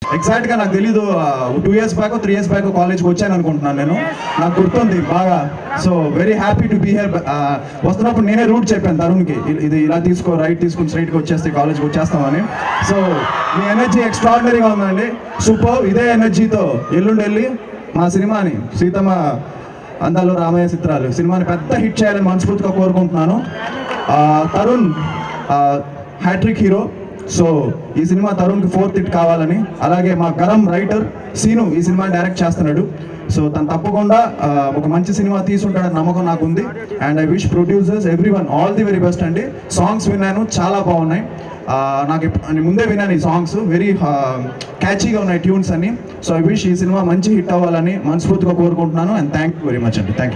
exact గా నాకు తెలీదు two years back three years back కాలేజ్కి వచ్చాను అనుకుంటున్నాను నేను నాకు గుర్తుంది బాగా so very happy to be here వస్తున్నప్పుడు నేనే రూట్ చెప్పాను తరుణ్కి ఇ- ఇది ఇలా తీసుకో రైట్ తీసుకుని straight గా వచ్చేస్తే కాలేజ్కి వచ్చేస్తామని సో మీ ఎనర్జీ ఎక్స్ట్రాడినరీగా ఉందండి సూపర్ ఇదే ఎనర్జీతో ఎల్లుండి వెళ్ళి మా సినిమాని సీతమ్మ అందాలు రామయ్య చిత్రాలు సినిమాని పెద్ద హిట్ చేయాలని మనస్ఫూర్తిగా కోరుకుంటున్నాను ఆ, తరుణ్ హ్యాట్రిక్ హీరో సో ఈ సినిమా తరుణ్కి ఫోర్త్ హిట్ కావాలని అలాగే మా గరం రైటర్ సీను ఈ సినిమా డైరెక్ట్ చేస్తున్నాడు సో తను తప్పకుండా ఆ, ఒక మంచి సినిమా తీసుంటాడని నమ్మకం నాకు ఉంది and I wish producers everyone all the very best అండి సాంగ్స్ విన్నాను చాలా బాగున్నాయి ఆ, నాకు ఇప్- నేను ముందే విన్నాను ఈ సాంగ్స్ వెరీ క్యాచీగా ఉన్నాయి ట్యూన్స్ అని సో ఐ విష్ ఈ సినిమా మంచి హిట్ అవ్వాలని మనస్ఫూర్తిగా కోరుకుంటున్నాను and thank you very much అండి థ్యాంక్